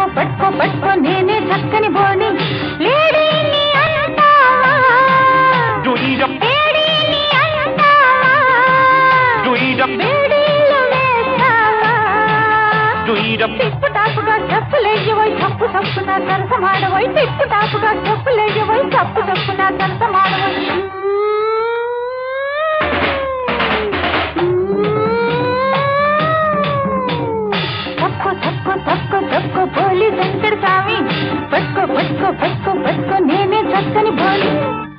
పట్టుకో పట్టుకో పట్టుకో నేనే చక్కని బోని లేడీని అంటావా Do it up, లేడీని అంటావా do it up, వేడిలో వేస్తావా do it up. టిప్పు టాపుగా చెప్పులేయవై తప్పు తప్పున సరసమాడవై టిప్పు టాపుగా చెప్పులేయవై తప్పు తప్పున సరసమాడవై తక్కువ తక్కువ తక్కువ తక్కువ పోలి వెంకట స్వామి పట్టుకో పట్టుకో పట్టుకో పట్టుకో నేనే చక్కని బోలి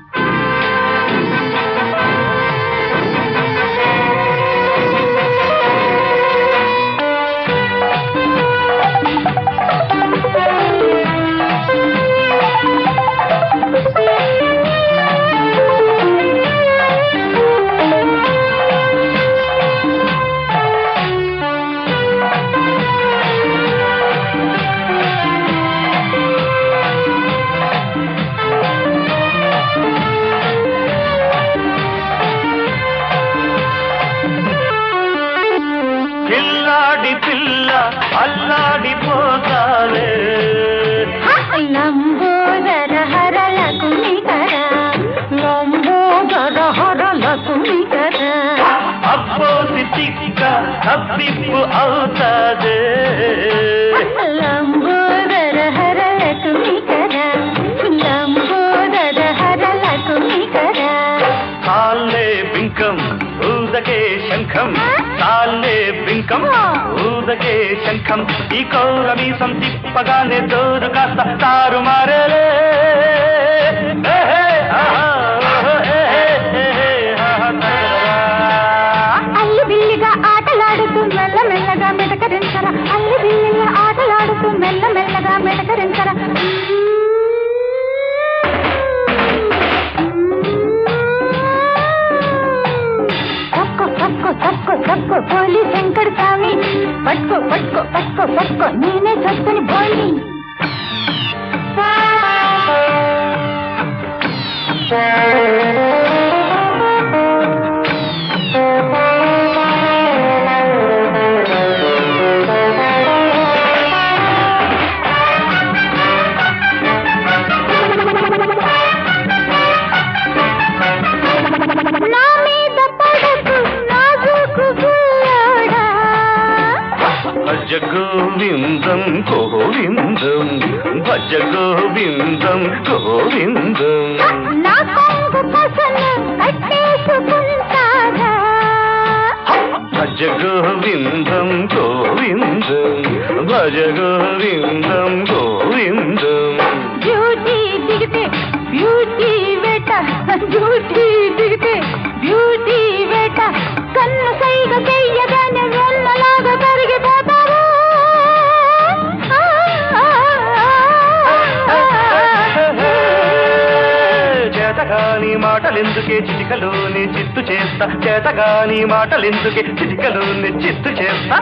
కిల్లాడి పిల్ల అల్లాడిపోతాలే లంబోదర హరలకు నికర లంబోదర హరలకు నికర అబ్బోసి తిక్క తప్పిప్పు అవుతాదే లంబోదర హరలకు నికర లంబోదర హరలకు నికర తాళ్ళే బింకం ఊదకే శంఖం తాళ్ళే బింకం ఊదకే శంఖం ఈ కౌర మీసం తిప్పగానే జోరు కాస్త తారు మారలే అల్లి బిల్లిగా ఆటలాడుతూ మెల్ల మెల్లగా మెడకరించర అల్లి బిల్లిగా ఆటలాడుతూ మెల్ల మెల్లగా మెడకరించర తక్కువ తక్కువ తక్కువ తక్కువ పోలి శంకర్ స్వామి పట్టుకో పట్టుకో పట్టుకో పట్టుకో నేనే చక్కని బోలి నా మీద పడకు నాజుకు పిల్లోడా భజ గోవిందం గోవిందం భజ గోవిందం గోవిందం నా కొంగు పసను కట్టేసుకుంటారా భజ గోవిందం గోవిందం భజ గోవిందం గోవిందం బ్యూటీ దిగితే బ్యూటీ వేట బ్యూటీ దిగితే బ్యూటీ వేట కన్ను సైగ చెయ్యగానే వెన్నలాగా కరిగిపోతారు చేతగాని మాటలెందుకే చిటికలోని చిత్తు చేస్తా చేతగాని మాటలెందుకే చిటికలోని చిత్తు చేస్తా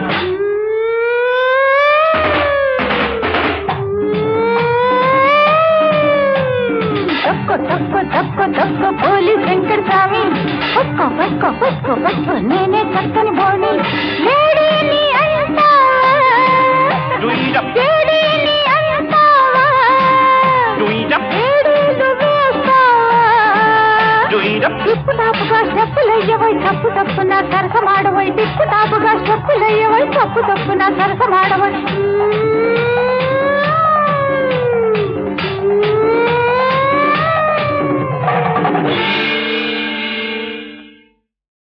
తక్కువ తక్కువ తక్కువ తక్కువ పోలి వెంకట స్వామి పట్టుకో పట్టుకో పట్టుకో పట్టుకో నేనే చక్కని బోని లేడీని అంటావా Do it up, లేడీని అంటావా do it up, లేడీలు వేస్తావా do it up. టిప్పు టాపుగా స్టెప్పులయ్యవై తప్పు తప్పు నా సరసమాడవై టిప్పు టాపుగా స్టెప్పులయ్యవై తప్పు తప్పు నా సరసమాడవై